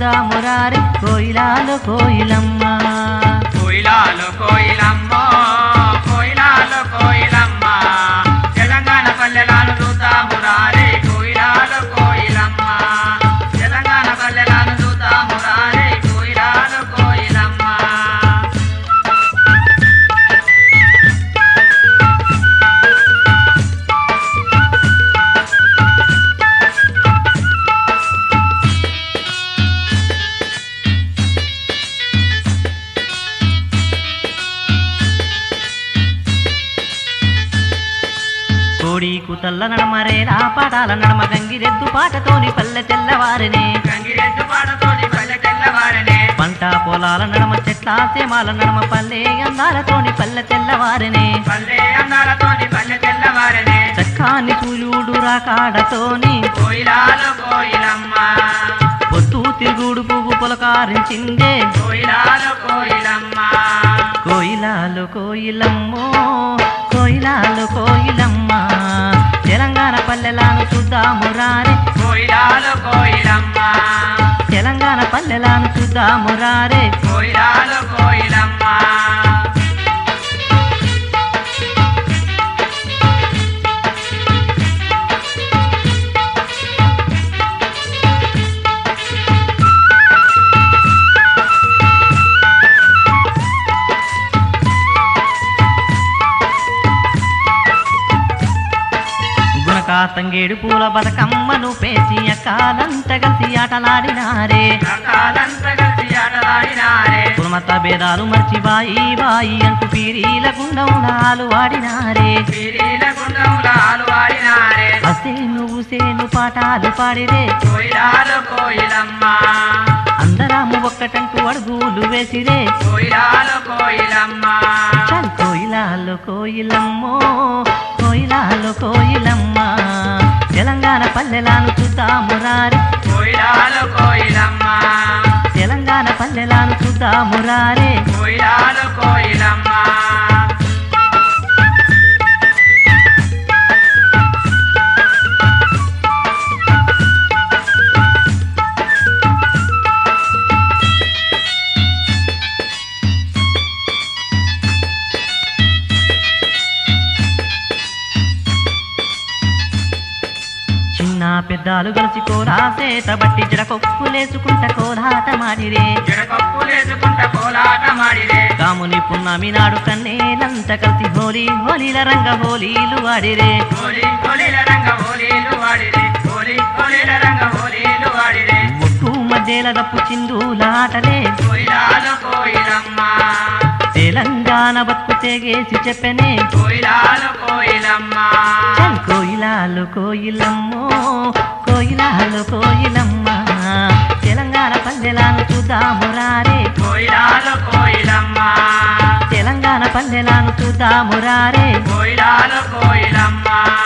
చూద్దామురారే కోయిలాలు కోయిలమ్మ కోయిలాలు కోయిలమ్మ కోయిలాలు కోయిలమ్మ తెలంగాణ పల్లెలాలు చూద్దాము రారే కోయిలాలు కోయిలమ్మ తెలంగాణ పల్లెలాలు చూద్దాము రారే కోయిలాలు కోయిలమ్మ కోడి కుతల్ల నడమరేలా పాటాల నడమ గంగిరెద్దు పాటతోని పల్లె తెల్లవారినే గంగిరెద్దు పాటతోటి పల్లె తెల్లవారనే పంట పొలాల నడమ చెట్ల సేమాల నడమ పల్లె అందాలతోని పల్లె తెల్లవారినే పల్లె అందాలతోటి పల్లె తెల్లవారనే చక్కాని సూర్యుడు రాకాడతోని కోయిలాలు కోయిలమ్మ పొద్దు తిరుగుడు పువ్వు పులకారించిందే కోయిలాలు కోయిలమ్మ కోయిలాలు కోయిలమ్మో కోయిలాలు కోయిలమ్మ తెలంగాణ పల్లెలాను చూద్దాము రారే కోయిలాలు కోయిలమ్మ తెలంగాణ పల్లెలాను చూద్దాము రారే కోయిలాలు కోయిలమ్మ గుణకా తంగేడు పూల బతుకమ్మను పేచి అక్కాలంత కలిసి ఆటలాడినారే రకాలంతా కలిసి ఆటలాడినారే కులమత భేదాలు మర్చి బాయి బాయి అంటూ పీరీల గుండములాలు ఆడినారే పిరీల గుండములాలు ఆడినారే అసే నువ్వు సేను పాటాలు పాడిరే కోయిలాలు కోయిలమ్మ అందరాము ఒక్కటంటూ అడుగులు వేసిరే కోయిలాలు కోయిలమ్మ చల్ కోయిలాలు కోయిలమ్మో కోయిలాలు కోయిలమ్మ తెలంగాణ పల్లెలాను చూద్దాము రారే కోయిలాలు కోయిలమ్మ తెలంగాణ పల్లెలాను చూద్దాము రారే కోయిలాలు కోయిలమ్మ చిన్న పెద్దాలు కలిసి కోరాసేత బట్టి జడకొప్పులేసుకుంట కోలాట మాడిరే జడపప్పులేసుకుంట కోలాటమాడిరే కాముని పున్నమి నాడు కన్నేలంత కలిసి హోలీ హోలీల రంగ హోలీలు వాడిరే హోలీ హోలీల రంగ హోలీలు వాడిరే హోలీ హోలీల రంగ హోలీలు వాడిరే ఒట్టు మధ్యల దప్పు చిందులాటలే కోయిలాలు కోయిలమ్మ తెలంగాణ బతుకు తెగేసి చెప్పనే కోయిలాలు కోయిలమ్మ చల్ కోయిలాలు కోయిలమ్మో కోయిలాలు కోయిలమ్మ తెలంగాణ పల్లెలాను చూద్దాము రారే కోయిలాలు కోయిలమ్మ తెలంగాణ పల్లెలాను చూద్దాము రారే కోయిలాలు కోయిలమ్మ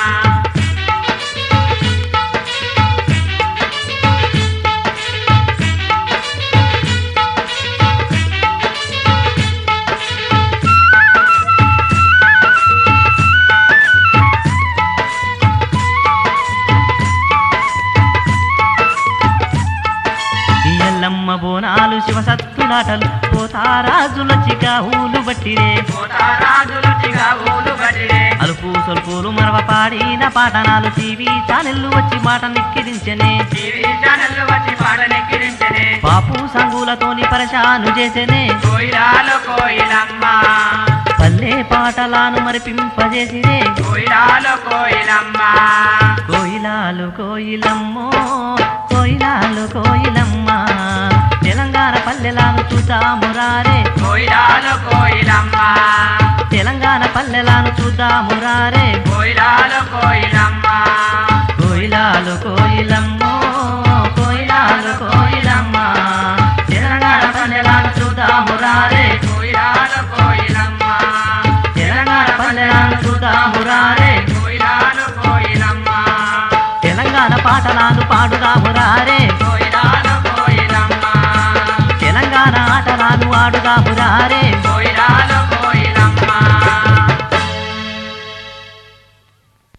ఈ ఎల్లమ్మ బోనాలు శివసత్తులాటలు పోతారాజులొచ్చిగా ఊలు బట్టిరే పోతారాజులు చిగావులు బడిరే అలుపు సొల్పులు మరవ పాడిన పాటనాలు టీవీ ఛానళ్ళు వచ్చి మాట నిక్కిరించనే టీవీ ఛానళ్ళు వచ్చి పాటనెక్కిరించనే పాపు సంగులతోని పరశాను చేసెనే కోయిలాలు కోయిలమ్మ పల్లె పాటలాను మరిపింపజేసిరే కోయిలాలు కోయిలమ్మ కోయిలాలు కోయిలమ్మో కోయిలాలు కోయిలమ్మ తెలంగాణ పల్లెలాను చూద్దాము రారే కోయిలాలు కోయిలమ్మ తెలంగాణ పల్లెలాను చూద్దాము రారే కోయిలాలు కోయిలమ్మ కోయిలాలు కోయిలమ్మో కోయిలాలు కోయిలమ్మ తెలంగాణ పల్లెలాను చూద్దాము రారే కోయిలాలు కోయిలమ్మ తెలంగాణ పల్లెలాను చూద్దాము రారే కోయిలాలు కోయిలమ్మ తెలంగాణ పాటలాను పాడుదాము రారే కోయిలాలు కోయిలమ్మ తెలంగాణ ఆటలాను ఆడుదాము రారే కోయిలాలు